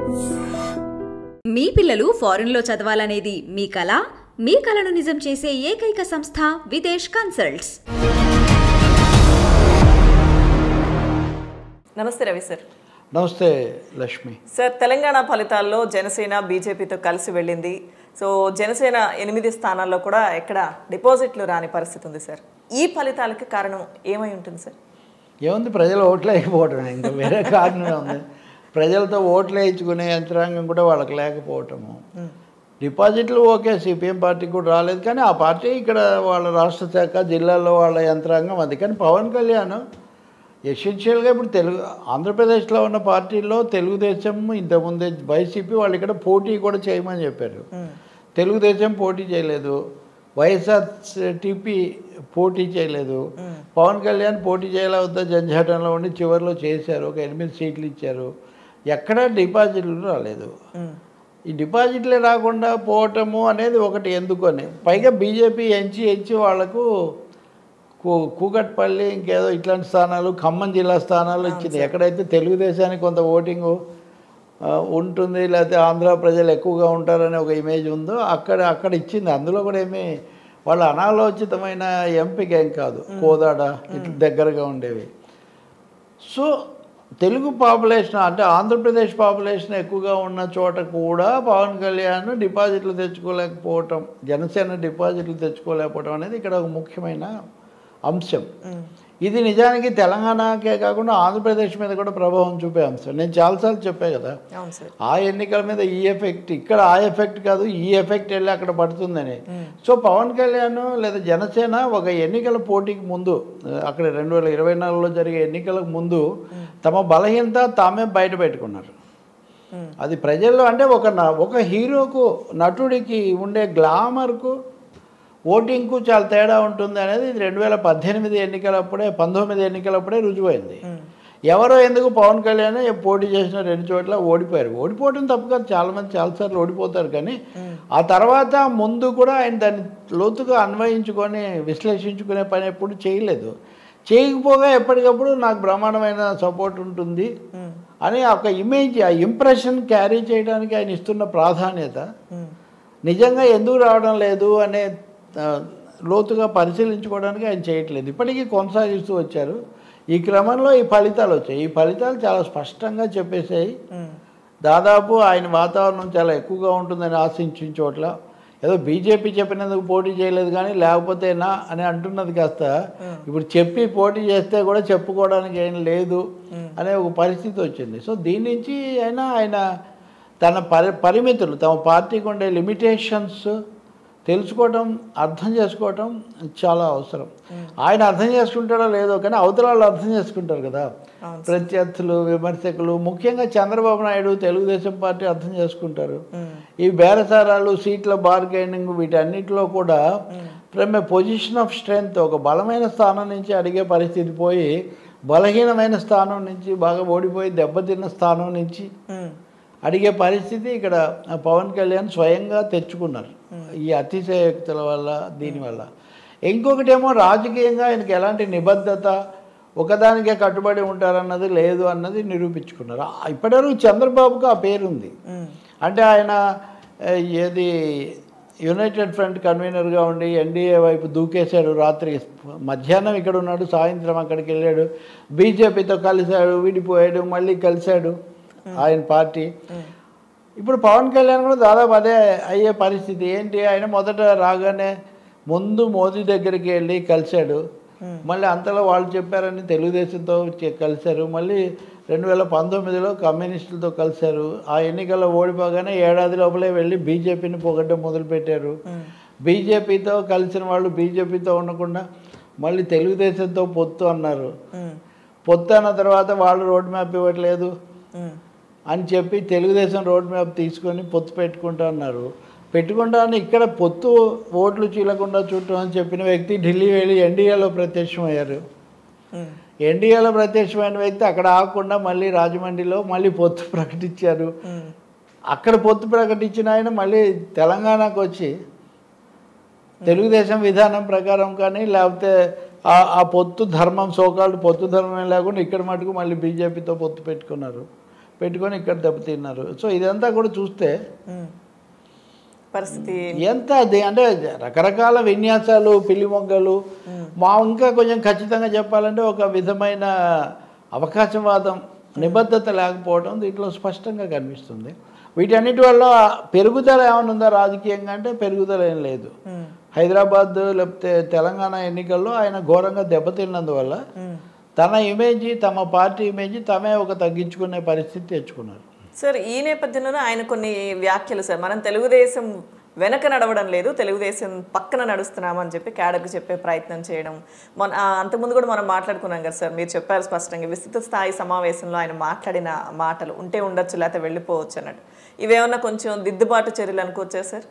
మీ పిల్లలు ఫారెన్లో చదవాలనేది మీ కల మీ కలను నిజం చేసే ఏకైక సంస్థ విదేశ్ కన్సల్ట్స్ నమస్తే రవి సార్ నమస్తే లక్ష్మి సార్ తెలంగాణ ఫలితాల్లో జనసేన బీజేపీతో కలిసి వెళ్ళింది సో జనసేన ఎనిమిది స్థానాల్లో కూడా ఎక్కడ డిపాజిట్లు రాని పరిస్థితి ఉంది సార్ ఈ ఫలితాలకి కారణం ఏమై ఉంటుంది సార్ ఏముంది ప్రజలు ఓట్లు వేయకపోవటం ఇంకా వేరే కారణమే ఉంది ప్రజలతో ఓట్లు వేయించుకునే యంత్రాంగం కూడా వాళ్ళకి లేకపోవటము డిపాజిట్లు ఓకే సిపిఎం పార్టీకి కూడా రాలేదు కానీ ఆ పార్టీ ఇక్కడ వాళ్ళ రాష్ట్ర శాఖ జిల్లాలో వాళ్ళ యంత్రాంగం అది కానీ పవన్ కళ్యాణ్ ఎసెన్షియల్గా ఇప్పుడు తెలుగు ఆంధ్రప్రదేశ్లో ఉన్న పార్టీల్లో తెలుగుదేశం ఇంతకుముందే వైసీపీ వాళ్ళు ఇక్కడ పోటీ కూడా చేయమని చెప్పారు తెలుగుదేశం పోటీ చేయలేదు వైఎస్ఆర్ టీపీ పోటీ చేయలేదు పవన్ కళ్యాణ్ పోటీ చేయాలా వద్దా జంజాటంలో ఉండి చివరిలో చేశారు ఒక ఎనిమిది సీట్లు ఇచ్చారు ఎక్కడా డిపాజిట్లు రాలేదు ఈ డిపాజిట్లే రాకుండా పోవటము అనేది ఒకటి ఎందుకని పైగా బీజేపీ ఎంచి ఎంచి వాళ్లకు కూ కూకట్పల్లి ఇంకేదో ఇట్లాంటి స్థానాలు ఖమ్మం జిల్లా స్థానాలు ఇచ్చింది ఎక్కడైతే తెలుగుదేశానికి కొంత ఓటింగు ఆ, ఉంటుంది లేకపోతే ఆంధ్ర ప్రజలు ఎక్కువగా ఉంటారనే ఒక ఇమేజ్ ఉందో అక్కడ అక్కడ ఇచ్చింది అందులో కూడా ఏమీ వాళ్ళ అనాలోచితమైన ఎంపిక ఏం కాదు కోదాడ ఇట్లా దగ్గరగా ఉండేవి సో తెలుగు పాపులేషన్ అంటే ఆంధ్రప్రదేశ్ పాపులేషన్ ఎక్కువగా ఉన్న చోట కూడా పవన్ కళ్యాణ్ డిపాజిట్లు తెచ్చుకోలేకపోవటం జనసేన డిపాజిట్లు తెచ్చుకోలేకపోవటం అనేది ఇక్కడ ఒక ముఖ్యమైన అంశం ఇది నిజానికి తెలంగాణకే కాకుండా ఆంధ్రప్రదేశ్ మీద కూడా ప్రభావం చూపే అంశం నేను చాలాసార్లు చెప్పా కదా అవును సార్ ఆ ఎన్నికల మీద ఈ ఎఫెక్ట్ ఇక్కడ ఆ ఎఫెక్ట్ కాదు ఈ ఎఫెక్ట్ వెళ్ళి అక్కడ పడుతుందని సో పవన్ కళ్యాణ్ లేదా జనసేన ఒక ఎన్నికల పోటీకి ముందు అక్కడ రెండు వేల ఇరవై నాలుగులో జరిగే ఎన్నికలకు ముందు తమ బలహీనత తామే బయట పెట్టుకున్నారు అది ప్రజల్లో అంటే ఒక న- ఒక హీరోకు నటుడికి ఉండే గ్లామర్కు ఓటింగ్కు చాలా తేడా ఉంటుంది అనేది రెండు వేల పద్దెనిమిది ఎన్నికలప్పుడే పంతొమ్మిది ఎన్నికలప్పుడే రుజువైంది ఎవరో ఎందుకు పవన్ కళ్యాణ్ పోటీ చేసిన రెండు చోట్ల ఓడిపోయారు ఓడిపోవడం తప్పు కాదు చాలామంది చాలాసార్లు ఓడిపోతారు కానీ ఆ తర్వాత ముందు కూడా ఆయన దాన్ని లోతుగా అన్వయించుకొని విశ్లేషించుకునే పని ఎప్పుడు చేయలేదు చేయకపోగా ఎప్పటికప్పుడు నాకు బ్రహ్మాండమైన సపోర్ట్ ఉంటుంది అని ఒక ఇమేజ్ ఆ ఇంప్రెషన్ క్యారీ చేయడానికి ఆయన ఇస్తున్న ప్రాధాన్యత నిజంగా ఎందుకు రావడం లేదు అనే ఆ, లోతుగా పరిశీలించుకోవడానికి ఆయన చేయట్లేదు ఇప్పటికీ కొనసాగిస్తూ వచ్చారు ఈ క్రమంలో ఈ ఫలితాలు వచ్చాయి ఈ ఫలితాలు చాలా స్పష్టంగా చెప్పేసాయి దాదాపు ఆయన వాతావరణం చాలా ఎక్కువగా ఉంటుందని ఆశించిన చోట్ల ఏదో బీజేపీ చెప్పినందుకు పోటీ చేయలేదు కానీ లేకపోతే నా అని అంటున్నది కాస్త ఇప్పుడు చెప్పి పోటీ చేస్తే కూడా చెప్పుకోవడానికి ఏం లేదు అనే ఒక పరిస్థితి వచ్చింది సో దీని నుంచి అయినా ఆయన తన పరి పరిమితులు తమ పార్టీకి ఉండే లిమిటేషన్స్ తెలుసుకోవటం అర్థం చేసుకోవటం చాలా అవసరం ఆయన అర్థం చేసుకుంటాడో లేదో కానీ అవతల వాళ్ళు అర్థం చేసుకుంటారు కదా ప్రత్యర్థులు విమర్శకులు ముఖ్యంగా చంద్రబాబు నాయుడు తెలుగుదేశం పార్టీ అర్థం చేసుకుంటారు ఈ బేరసారాలు సీట్ల బార్గెనింగ్ వీటన్నిటిలో కూడా from a position of strength ఒక బలమైన స్థానం నుంచి అడిగే పరిస్థితి పోయి బలహీనమైన స్థానం నుంచి బాగా ఓడిపోయి దెబ్బతిన్న స్థానం నుంచి అడిగే పరిస్థితి ఇక్కడ పవన్ కళ్యాణ్ స్వయంగా తెచ్చుకున్నారు ఈ అతిశయోక్తుల వల్ల దీనివల్ల ఇంకొకటేమో రాజకీయంగా ఆయనకి ఎలాంటి నిబద్ధత ఒకదానికే కట్టుబడి ఉంటారన్నది లేదు అన్నది నిరూపించుకున్నారు ఆ- ఇప్పటివరకు చంద్రబాబుకు ఆ పేరుంది అంటే ఆయన ఏ, ఏది యునైటెడ్ ఫ్రంట్ కన్వీనర్గా ఉండి ఎన్డీఏ వైపు దూకేశాడు రాత్రి మధ్యాహ్నం ఇక్కడ ఉన్నాడు సాయంత్రం అక్కడికి వెళ్ళాడు బీజేపీతో కలిశాడు విడిపోయాడు మళ్ళీ కలిశాడు ఆయన పార్టీ ఇప్పుడు పవన్ కళ్యాణ్ కూడా దాదాపు అదే అయ్యే పరిస్థితి ఏంటి ఆయన మొదట రాగానే ముందు మోదీ దగ్గరికి వెళ్ళి కలిశాడు మళ్ళీ అంతలో వాళ్ళు చెప్పారని తెలుగుదేశంతో చె- కలిశారు మళ్ళీ రెండు వేల పంతొమ్మిదిలో కమ్యూనిస్టులతో కలిశారు ఆ ఎన్నికల్లో ఓడిపోగానే ఏడాది లోపలే వెళ్ళి బీజేపీని పొగడ్డం మొదలుపెట్టారు బీజేపీతో కలిసిన వాళ్ళు బీజేపీతో ఉండకుండా మళ్ళీ తెలుగుదేశంతో పొత్తు అన్నారు పొత్తు అన్న తర్వాత వాళ్ళు రోడ్ మ్యాప్ ఇవ్వట్లేదు అని చెప్పి తెలుగుదేశం రోడ్ మ్యాప్ తీసుకొని పొత్తు పెట్టుకుంటా అన్నారు పెట్టుకుంటా అని ఇక్కడ పొత్తు ఓట్లు చీలకుండా చుట్టూ అని చెప్పిన వ్యక్తి ఢిల్లీ వెళ్ళి ఎన్డీఏలో ప్రత్యక్షమయ్యారు ఎన్డీఏలో ప్రత్యక్షమైన వ్యక్తి అక్కడ ఆగకుండా మళ్ళీ రాజమండ్రిలో మళ్ళీ పొత్తు ప్రకటించారు అక్కడ పొత్తు ప్రకటించిన ఆయన మళ్ళీ తెలంగాణకు వచ్చి తెలుగుదేశం విధానం ప్రకారం కానీ లేకపోతే ఆ- ఆ పొత్తు ధర్మం సోకాళ్ళు పొత్తు ధర్మం లేకుండా ఇక్కడ మటుకు మళ్ళీ బీజేపీతో పొత్తు పెట్టుకున్నారు పెట్టుకొని ఇక్కడ దెబ్బతిన్నారు సో ఇదంతా కూడా చూస్తే ఉమ్. పరిస్థితి ఎంత అది అంటే రకరకాల విన్యాసాలు పిల్లి మొగ్గలు మా ఇంకా కొంచెం ఖచ్చితంగా చెప్పాలంటే ఒక విధమైన అవకాశవాదం నిబద్ధత లేకపోవడం దీంట్లో స్పష్టంగా కనిపిస్తుంది వీటన్నిటి వల్ల పెరుగుదల ఏమైనా ఉందా రాజకీయంగా అంటే పెరుగుదల ఏం లేదు ఉమ్. హైదరాబాద్ లేకపోతే తెలంగాణ ఎన్నికల్లో ఆయన ఘోరంగా దెబ్బతిన్నందువల్ల ఉమ్. తన ఇమేజ్ తమ పార్టీ ఇమేజ్ తమే ఒక తగ్గించుకునే పరిస్థితి తెచ్చుకున్నారు సార్ ఈ నేపథ్యంలోనే ఆయన కొన్ని వ్యాఖ్యలు సార్ మనం తెలుగుదేశం వెనక నడవడం లేదు తెలుగుదేశం పక్కన నడుస్తున్నామని చెప్పి క్యాడర్కి చెప్పే ప్రయత్నం చేయడం మన ఆ, అంతకుముందు కూడా మనం మాట్లాడుకున్నాం కదా సార్ మీరు చెప్పారు స్పష్టంగా విస్తృత స్థాయి సమావేశంలో ఆయన మాట్లాడిన మాటలు ఉంటే ఉండొచ్చు లేకపోతే వెళ్ళిపోవచ్చు అన్నట్టు ఇవేమన్నా కొంచెం దిద్దుబాటు చర్యలు అనుకోవచ్చా సార్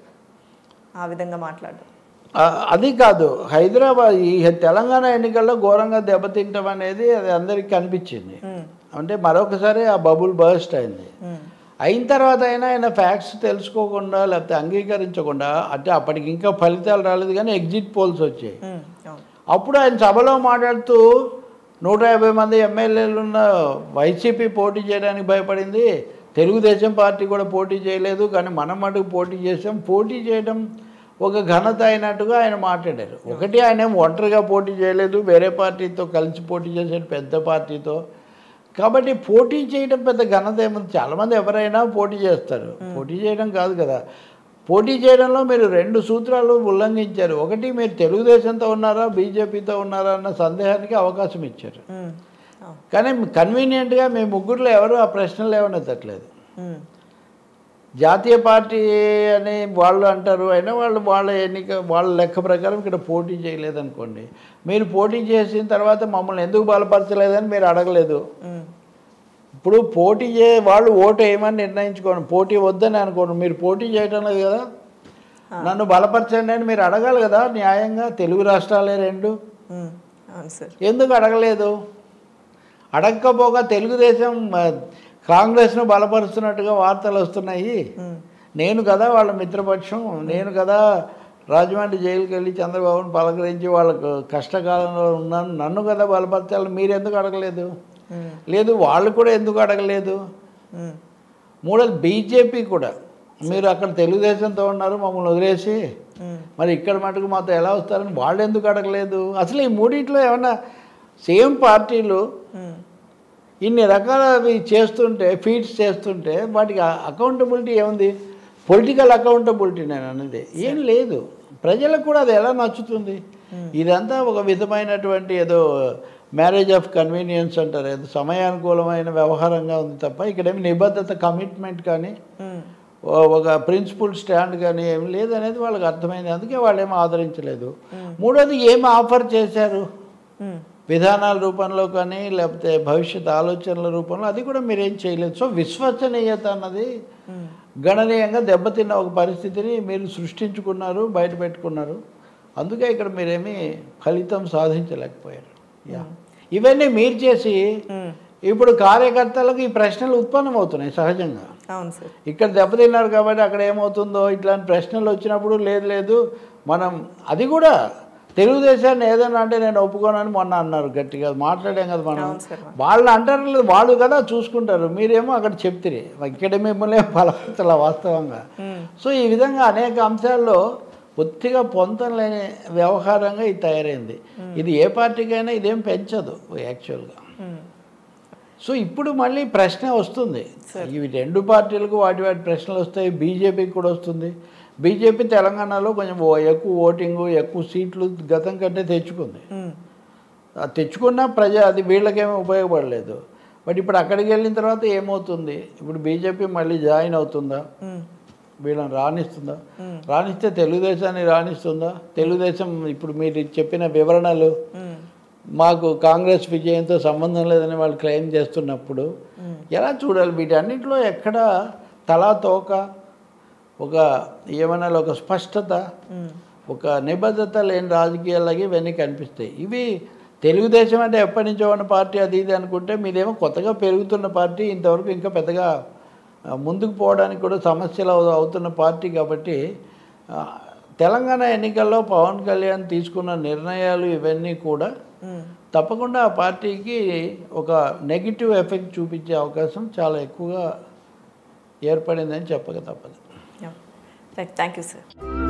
ఆ విధంగా మాట్లాడడం ఆ, అది కాదు హైదరాబాద్ ఈ తెలంగాణ ఎన్నికల్లో ఘోరంగా దెబ్బతింటం అనేది అది అందరికీ కనిపించింది ఉమ్. అంటే మరొకసారి ఆ బబుల్ బర్స్ట్ అయింది ఉమ్. అయిన తర్వాత అయినా ఆయన ఫ్యాక్ట్స్ తెలుసుకోకుండా లేకపోతే అంగీకరించకుండా అంటే అప్పటికి ఇంకా ఫలితాలు రాలేదు కానీ ఎగ్జిట్ పోల్స్ వచ్చాయి ఉమ్. అవును అప్పుడు ఆయన సభలో మాట్లాడుతూ నూట యాభై మంది ఎమ్మెల్యేలు ఉన్న వైసీపీ పోటీ చేయడానికి భయపడింది తెలుగుదేశం పార్టీ కూడా పోటీ చేయలేదు కానీ మనం మటుకు పోటీ చేసాం పోటీ చేయడం ఒక ఘనత అయినట్టుగా ఆయన మాట్లాడారు ఒకటి ఆయన ఏం ఒంటరిగా పోటీ చేయలేదు వేరే పార్టీతో కలిసి పోటీ చేశాడు పెద్ద పార్టీతో కాబట్టి పోటీ చేయడం పెద్ద ఘనత ఏముంది చాలామంది ఎవరైనా పోటీ చేస్తారు పోటీ చేయడం కాదు కదా పోటీ చేయడంలో మీరు రెండు సూత్రాలు ఉల్లంఘించారు ఒకటి మీరు తెలుగుదేశంతో ఉన్నారా బీజేపీతో ఉన్నారా అన్న సందేహానికి అవకాశం ఇచ్చారు ఉమ్. అవును కానీ కన్వీనియంట్గా మీ ముగ్గురులో ఎవరు ఆ ప్రశ్నలు లేవనెత్తట్లేదు ఉమ్. జాతీయ పార్టీ అని వాళ్ళు అంటారు అయినా వాళ్ళు వాళ్ళ ఎన్నిక వాళ్ళ లెక్క ప్రకారం ఇక్కడ పోటీ చేయలేదనుకోండి మీరు పోటీ చేసిన తర్వాత మమ్మల్ని ఎందుకు బలపరచలేదని మీరు అడగలేదు ఉమ్. ఇప్పుడు పోటీ చే వాళ్ళు ఓటు వేయమని నిర్ణయించుకోండి పోటీ వద్దని అనుకోండి మీరు పోటీ చేయటం లేదు కదా నన్ను బలపరచండి అని మీరు అడగాలి కదా న్యాయంగా తెలుగు రాష్ట్రాలే రెండు ఉమ్. అవును సార్ ఎందుకు అడగలేదు అడగకపోగా తెలుగుదేశం ఆ, కాంగ్రెస్ను బలపరుస్తున్నట్టుగా వార్తలు వస్తున్నాయి ఉమ్. నేను కదా వాళ్ళ మిత్రపక్షం నేను కదా రాజమండ్రి జైలుకి వెళ్ళి చంద్రబాబును పలకరించి వాళ్ళకు కష్టకాలంలో ఉన్నాను నన్ను కదా బలపరచాలి మీరు ఎందుకు అడగలేదు ఉమ్. లేదు వాళ్ళు కూడా ఎందుకు అడగలేదు ఉమ్. మూడోది బీజేపీ కూడా మీరు అక్కడ తెలుగుదేశంతో ఉన్నారు మమ్మల్ని వదిలేసి ఉమ్. మరి ఇక్కడ మటుకు మాతో ఎలా వస్తారని వాళ్ళు ఎందుకు అడగలేదు అసలు ఈ మూడింట్లో ఏమన్నా సేమ్ పార్టీలు ఉమ్. ఇన్ని రకాలవి చేస్తుంటే ఫీడ్స్ చేస్తుంటే వాటికి అకౌంటబిలిటీ ఏముంది పొలిటికల్ అకౌంటబిలిటీ నేను అనేది ఏం లేదు ప్రజలకు కూడా అది ఎలా నచ్చుతుంది ఇదంతా ఒక విధమైనటువంటి ఏదో మ్యారేజ్ ఆఫ్ కన్వీనియన్స్ అంటారు ఏదో సమయానుకూలమైన వ్యవహారంగా ఉంది తప్ప ఇక్కడేమి నిబద్ధత కమిట్మెంట్ కానీ ఉమ్. ఓ- ఒక ప్రిన్సిపల్ స్టాండ్ కానీ ఏం లేదనేది వాళ్ళకి అర్థమైంది అందుకే వాళ్ళు ఏమి ఆదరించలేదు మూడోది ఏమి ఆఫర్ చేశారు ఉమ్. విధానాల రూపంలో కానీ లేకపోతే భవిష్యత్ ఆలోచనల రూపంలో అది కూడా మీరేం చేయలేదు సో విశ్వసనీయత అన్నది ఉమ్. గణనీయంగా దెబ్బతిన్న ఒక పరిస్థితిని మీరు సృష్టించుకున్నారు బయట పెట్టుకున్నారు అందుకే ఇక్కడ మీరేమీ ఫలితం సాధించలేకపోయారు యా ఇవన్నీ మీరు చేసి ఉమ్. ఇప్పుడు కార్యకర్తలకు ఈ ప్రశ్నలు ఉత్పన్నమవుతున్నాయి సహజంగా అవును సార్ ఇక్కడ దెబ్బతిన్నారు కాబట్టి అక్కడ ఏమవుతుందో ఇట్లాంటి ప్రశ్నలు వచ్చినప్పుడు లేదు లేదు మనం అది కూడా తెలుగుదేశాన్ని ఏదైనా అంటే నేను ఒప్పుకోనని మొన్న అన్నారు గట్టిగా మాట్లాడాం కదా మనం అవును సార్. వాళ్ళు అంటారు లేదు వాళ్ళు కదా చూసుకుంటారు మీరేమో అక్కడ చెప్తిరి ఇక్కడ మిమ్మల్ని ఫలవంతల వాస్తవంగా ఉమ్. సో ఈ విధంగా అనేక అంశాల్లో ఒత్తిగా పొంతం లేని వ్యవహారంగా ఇది తయారైంది ఇది ఏ పార్టీకైనా ఇదేం పెంచదు యాక్చువల్గా ఉమ్. సో ఇప్పుడు మళ్ళీ ప్రశ్న వస్తుంది ఇవి రెండు పార్టీలకు వాటి వాటి ప్రశ్నలు వస్తాయి బీజేపీకి కూడా వస్తుంది బీజేపీ తెలంగాణలో కొంచెం ఓ- ఎక్కువ ఓటింగు ఎక్కువ సీట్లు గతం కంటే తెచ్చుకుంది ఉమ్. అది తెచ్చుకున్న ప్రజ అది వీళ్ళకేమీ ఉపయోగపడలేదు బట్ ఇప్పుడు అక్కడికి వెళ్ళిన తర్వాత ఏమవుతుంది ఇప్పుడు బీజేపీ మళ్ళీ జాయిన్ అవుతుందా ఉమ్. వీళ్ళని రాణిస్తుందా రాణిస్తే తెలుగుదేశాన్ని రాణిస్తుందా తెలుగుదేశం ఇప్పుడు మీరు చెప్పిన వివరణలు ఉమ్. మాకు కాంగ్రెస్ విజయంతో సంబంధం లేదని వాళ్ళు క్లెయిమ్ చేస్తున్నప్పుడు ఎలా చూడాలి వీటన్నిటిలో ఎక్కడ తలా తోక ఒక ఏమన్నా ఒక స్పష్టత ఉమ్. ఒక నిబద్ధత లేని రాజకీయాలకి ఇవన్నీ కనిపిస్తాయి ఇవి తెలుగుదేశం అంటే ఎప్పటి నుంచో ఉన్న పార్టీ అది ఇది అనుకుంటే మీదేమో కొత్తగా పెరుగుతున్న పార్టీ ఇంతవరకు ఇంకా పెద్దగా ఆ, ముందుకు పోవడానికి కూడా సమస్యలు అవు- అవుతున్న పార్టీ కాబట్టి ఆ, తెలంగాణ ఎన్నికల్లో పవన్ కళ్యాణ్ తీసుకున్న నిర్ణయాలు ఇవన్నీ కూడా తప్పకుండా ఆ పార్టీకి ఒక నెగిటివ్ ఎఫెక్ట్ చూపించే అవకాశం చాలా ఎక్కువగా ఏర్పడిందని చెప్పక తప్పదు థ్యాంక్ యూ సార్